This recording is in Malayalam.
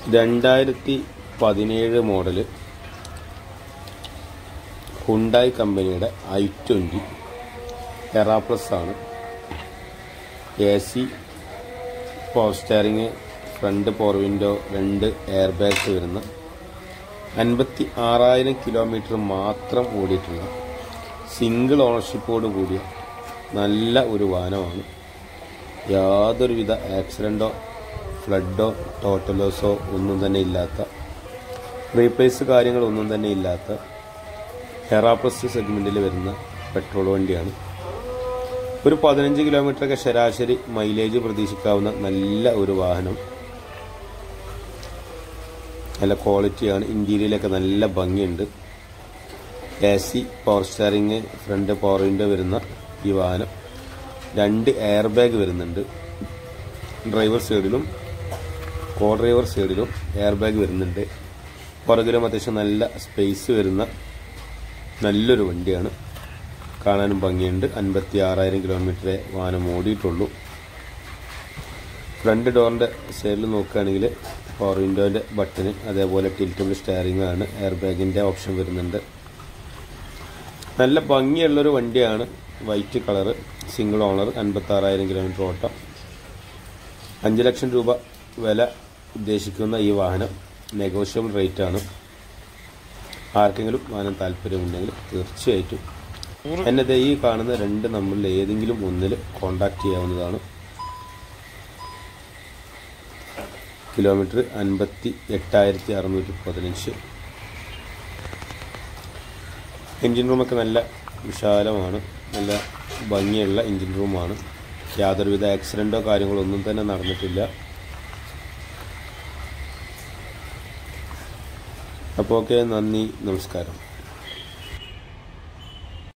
രണ്ടായിരത്തി പതിനേഴ് മോഡല് ഹുണ്ടായി കമ്പനിയുടെ ഐ ട്വൻ്റി ടെറാ പ്ലസ് ആണ് A C power steering front power window രണ്ട് എയർ ബാഗ്സ് വരുന്ന അൻപത്തി ആറായിരം കിലോമീറ്റർ മാത്രം ഓടിയിട്ടുള്ള സിംഗിൾ ഓണർഷിപ്പോട് കൂടിയ നല്ല ഒരു വാഹനമാണ് യാതൊരുവിധ ആക്സിഡൻറ്റോ ഫ്ലഡോ ടോട്ടലോസോ ഒന്നും തന്നെ ഇല്ലാത്ത റീപ്ലേസ് കാര്യങ്ങളൊന്നും തന്നെ ഇല്ലാത്ത ഹെറാപ്ലസ് സെഗ്മെൻറ്റിൽ വരുന്ന പെട്രോൾ വണ്ടിയാണ് ഒരു പതിനഞ്ച് കിലോമീറ്ററൊക്കെ ശരാശരി മൈലേജ് പ്രതീക്ഷിക്കാവുന്ന നല്ല ഒരു വാഹനം നല്ല ക്വാളിറ്റിയാണ് ഇൻറ്റീരിയലൊക്കെ നല്ല ഭംഗിയുണ്ട് A C power steering front power window വരുന്ന ഈ വാഹനം രണ്ട് എയർ ബാഗ് വരുന്നുണ്ട് ഡ്രൈവർ സൈഡിലും കോ ഡ്രൈവർ സൈഡിലും എയർ ബാഗ് വരുന്നുണ്ട് പുറകിലും അത്യാവശ്യം നല്ല സ്പേസ് വരുന്ന നല്ലൊരു വണ്ടിയാണ് കാണാനും ഭംഗിയുണ്ട് അൻപത്തി ആറായിരം കിലോമീറ്ററെ വാഹനം ഓടിയിട്ടുള്ളൂ ഫ്രണ്ട് ഡോറിൻ്റെ സൈഡിൽ നോക്കുകയാണെങ്കിൽ പവർ വിൻഡോൻ്റെ ബട്ടന് അതേപോലെ ടിൽറ്റബിൾ സ്റ്റാറിംഗ് ആണ് എയർ ബാഗിൻ്റെ ഓപ്ഷൻ വരുന്നുണ്ട് നല്ല ഭംഗിയുള്ളൊരു വണ്ടിയാണ് വൈറ്റ് കളറ് സിംഗിൾ ഓണർ അൻപത്തി ആറായിരം കിലോമീറ്റർ ഓട്ടം അഞ്ച് ലക്ഷം രൂപ വില ഉദ്ദേശിക്കുന്ന ഈ വാഹനം നെഗോഷ്യബിൾ റേറ്റ് ആണ് ആർക്കെങ്കിലും വാഹനം താല്പര്യമുണ്ടെങ്കിൽ തീർച്ചയായിട്ടും എന്നെ ദേ ഈ കാണുന്ന രണ്ട് നമ്പറിൽ ഏതെങ്കിലും ഒന്നിൽ കോണ്ടാക്ട് ചെയ്യാവുന്നതാണ് കിലോമീറ്റർ അൻപത്തി എട്ടായിരത്തി അറുന്നൂറ്റി പതിനഞ്ച് എൻജിൻ റൂമൊക്കെ നല്ല വിശാലമാണ് നല്ല ഭംഗിയുള്ള എൻജിൻ റൂമാണ് യാതൊരുവിധ ആക്സിഡൻറ്റോ കാര്യങ്ങളോ ഒന്നും തന്നെ നടന്നിട്ടില്ല അപ്പോൾ ഓക്കെ നന്ദി നമസ്കാരം